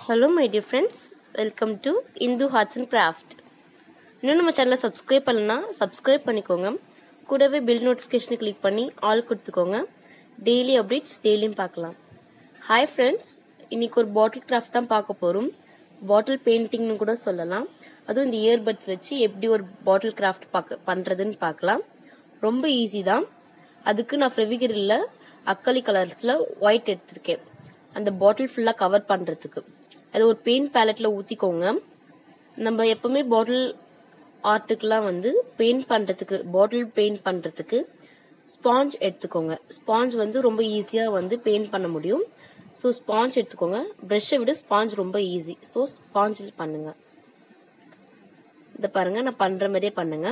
hello my dear friends welcome to Indhu arts and craft இன்னும் நம்ம சேனலை சப்ஸ்கிரைப் பண்ணலனா சப்ஸ்கிரைப் பண்ணிக்கோங்க கூடவே பில் நோட்டிஃபிகேஷனை கிளிக் பண்ணி ஆல் கொடுத்துக்கோங்க டெய்லி அப்டேட்ஸ் டெய்லியும் பார்க்கலாம் ஹாய் ஃப்ரெண்ட்ஸ் இன்னைக்கு ஒரு பாட்டில் கிராஃப்ட் தான் பார்க்க போகிறோம் பாட்டில் பெயிண்டிங்னு கூட சொல்லலாம் அதுவும் இந்த இயர்பட்ஸ் வச்சு எப்படி ஒரு பாட்டில் கிராஃப்ட் பார்க்க பண்ணுறதுன்னு பார்க்கலாம் ரொம்ப ஈஸி தான் அதுக்கு நான் ஃபெவிகிரில்ல அக்கலி கலர்ஸில் ஒயிட் எடுத்திருக்கேன் அந்த பாட்டில் ஃபுல்லாக கவர் பண்ணுறதுக்கு அது ஒரு பெயிண்ட் பேலட்டில் ஊற்றிக்கோங்க நம்ம எப்பவுமே பாட்டில் ஆர்ட்டுக்கெலாம் வந்து பெயிண்ட் பண்ணுறதுக்கு பாட்டில் பெயிண்ட் பண்ணுறதுக்கு ஸ்பாஞ்ச் எடுத்துக்கோங்க ஸ்பாஞ்ச் வந்து ரொம்ப ஈஸியாக வந்து பெயிண்ட் பண்ண முடியும் ஸோ ஸ்பாஞ்ச் எடுத்துக்கோங்க ப்ரஷ்ஷை விட ஸ்பாஞ்ச் ரொம்ப ஈஸி ஸோ ஸ்பாஞ்சில் பண்ணுங்க இதை பாருங்க நான் பண்ணுற மாதிரியே பண்ணுங்க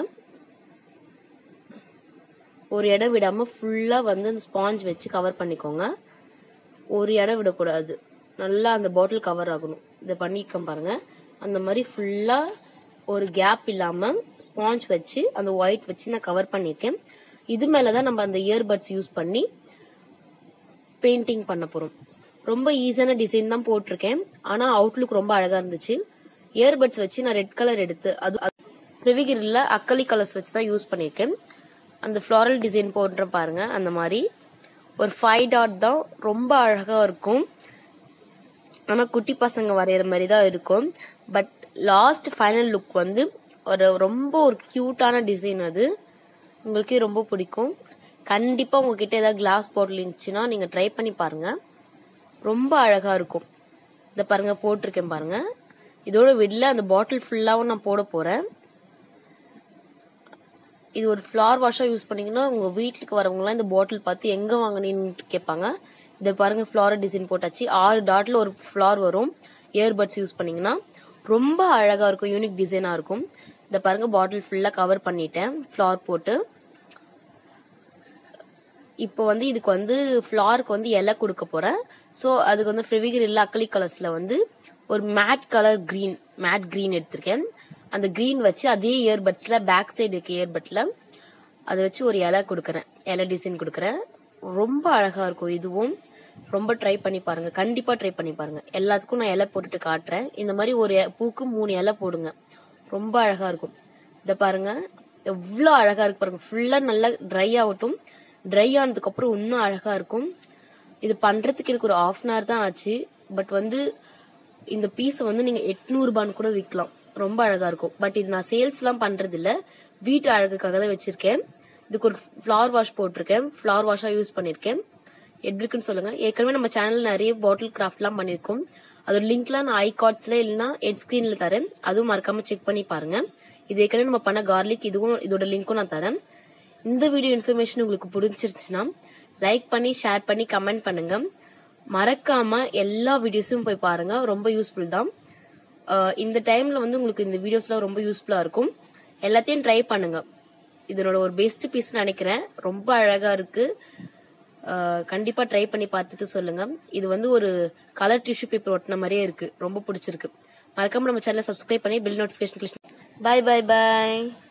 ஒரு இடம் விடாமல் ஃபுல்லாக வந்து அந்த ஸ்பாஞ்ச் வச்சு கவர் பண்ணிக்கோங்க ஒரு இடம் விடக்கூடாது நல்லா அந்த பாட்டில் கவர் ஆகணும் இதை பண்ணியிருக்கேன் பாருங்க அந்த மாதிரி ஃபுல்லாக ஒரு கேப் இல்லாமல் ஸ்பாஞ்ச் வச்சு அந்த ஒயிட் வச்சு நான் கவர் பண்ணியிருக்கேன் இது மேலே தான் நம்ம அந்த இயர்பட்ஸ் யூஸ் பண்ணி பெயிண்டிங் பண்ண போகிறோம் ரொம்ப ஈஸியான டிசைன் தான் போட்டிருக்கேன் ஆனால் அவுட்லுக் ரொம்ப அழகாக இருந்துச்சு இயர்பட்ஸ் வச்சு நான் ரெட் கலர் எடுத்து அது ஃப்ரெவிகிரில் அக்கலி கலர்ஸ் வச்சு தான் யூஸ் பண்ணியிருக்கேன் அந்த ஃப்ளாரல் டிசைன் போடுற பாருங்க அந்த மாதிரி ஒரு ஃபைவ் டாட் தான் ரொம்ப அழகாக இருக்கும் ஆனால் குட்டி பசங்க வரைகிற மாதிரி தான் இருக்கும் பட் லாஸ்ட் ஃபைனல் லுக் வந்து ஒரு ரொம்ப ஒரு க்யூட்டான டிசைன் அது உங்களுக்கே ரொம்ப பிடிக்கும் கண்டிப்பாக உங்ககிட்ட ஏதாவது கிளாஸ் பாட்டில் இருந்துச்சுன்னா நீங்கள் ட்ரை பண்ணி பாருங்க ரொம்ப அழகாக இருக்கும் இதை பாருங்க போட்டிருக்கேன் பாருங்க இதோட விடல அந்த பாட்டில் ஃபுல்லாகவும் நான் போட போகிறேன் இது ஒரு ஃப்ளார் வாஷாக யூஸ் பண்ணீங்கன்னா உங்கள் வீட்டுக்கு வரவங்கலாம் இந்த பாட்டில் பார்த்து எங்கே வாங்கினீன்னு கேட்பாங்க இதை பாருங்க ஃப்ளார் டிசைன் போட்டாச்சு ஆறு டாட்ல ஒரு ஃப்ளார் வரும் இயர்பட்ஸ் யூஸ் பண்ணீங்கன்னா ரொம்ப அழகாக இருக்கும் யூனிக் டிசைனாக இருக்கும் இதை பாருங்க பாட்டில் ஃபுல்லாக கவர் பண்ணிட்டேன் ஃப்ளார் போட்டு இப்போ வந்து இதுக்கு வந்து ஃப்ளாருக்கு வந்து இலை கொடுக்க போகிறேன் ஸோ அதுக்கு வந்து ஃப்ரெவிகர் இல்லை அக்லி கலர்ஸில் வந்து ஒரு matte colour green matte green எடுத்திருக்கேன் அந்த க்ரீன் வச்சு அதே இயர்பட்ஸில் பேக் சைடு இருக்க இயர்பட்ல அதை வச்சு ஒரு இலை கொடுக்குறேன் இலை டிசைன் கொடுக்குறேன் ரொம்ப அழகாக இருக்கும் இதுவும் ரொம்ப ட்ரை பண்ணி பாருங்க கண்டிப்பாக ட்ரை பண்ணி பாருங்க எல்லாத்துக்கும் நான் இலை போட்டுட்டு காட்டுறேன் இந்த மாதிரி ஒரு பூக்கு மூணு இலை போடுங்க ரொம்ப அழகாக இருக்கும் இதை பாருங்க எவ்வளோ அழகாக இருக்கு பாருங்க ஃபுல்லாக நல்லா ட்ரை ஆகட்டும் ட்ரை ஆனதுக்கப்புறம் இன்னும் அழகாக இருக்கும் இது பண்ணுறதுக்கு எனக்கு ஒரு ஆஃப் அன் ஹவர் தான் ஆச்சு பட் வந்து இந்த பீஸை வந்து நீங்கள் எட்நூறுபான்னு கூட விற்கலாம் ரொம்ப அழகா இருக்கும் பட் இது நான் சேல்ஸ் எல்லாம் பண்றது இல்ல வீட்டு அழகுக்காக தான் வச்சிருக்கேன் இதுக்கு ஒரு ஃபிளவர் வாஷ் போட்டிருக்கேன் ஃபிளவர் வாஷா யூஸ் பண்ணிருக்கேன் எப்படி இருக்குன்னு சொல்லுங்க ஏற்கனவே நம்ம சேனல்ல நிறைய பாட்டில் கிராஃப்ட் எல்லாம் பண்ணிருக்கோம் அதோட லிங்க்லாம் நான் ஐ கார்ட்ஸ்ல இல்லைன்னா ஹெட் ஸ்கிரீன்ல தரேன் அதுவும் மறக்காம செக் பண்ணி பாருங்க இது ஏற்கனவே நம்ம பண்ண கார்லிக் இதுவும் இதோட லிங்க்கும் நான் தரேன் இந்த வீடியோ இன்ஃபர்மேஷன் உங்களுக்கு பிடிச்சிருச்சுன்னா லைக் பண்ணி ஷேர் பண்ணி கமெண்ட் பண்ணுங்க மறக்காம எல்லா வீடியோஸும் போய் பாருங்க ரொம்ப யூஸ்ஃபுல் தான் இந்த டைம்ல வந்து உங்களுக்கு இந்த வீடியோஸ்லாம் ரொம்ப யூஸ்ஃபுல்லா இருக்கும் எல்லாத்தையும் ட்ரை பண்ணுங்க இதனோட ஒரு பெஸ்ட் பீஸ் நினைக்கிறேன் ரொம்ப அழகா இருக்கு கண்டிப்பா ட்ரை பண்ணி பார்த்துட்டு சொல்லுங்க இது வந்து ஒரு கலர் டிஷ்யூ பேப்பர் ஒட்டின மாதிரியே இருக்கு ரொம்ப பிடிச்சிருக்கு மறக்காம நம்ம சேனலை சப்ஸ்கிரைப் பண்ணி பில் நோட்டிபிகேஷன் பாய் பாய் பாய்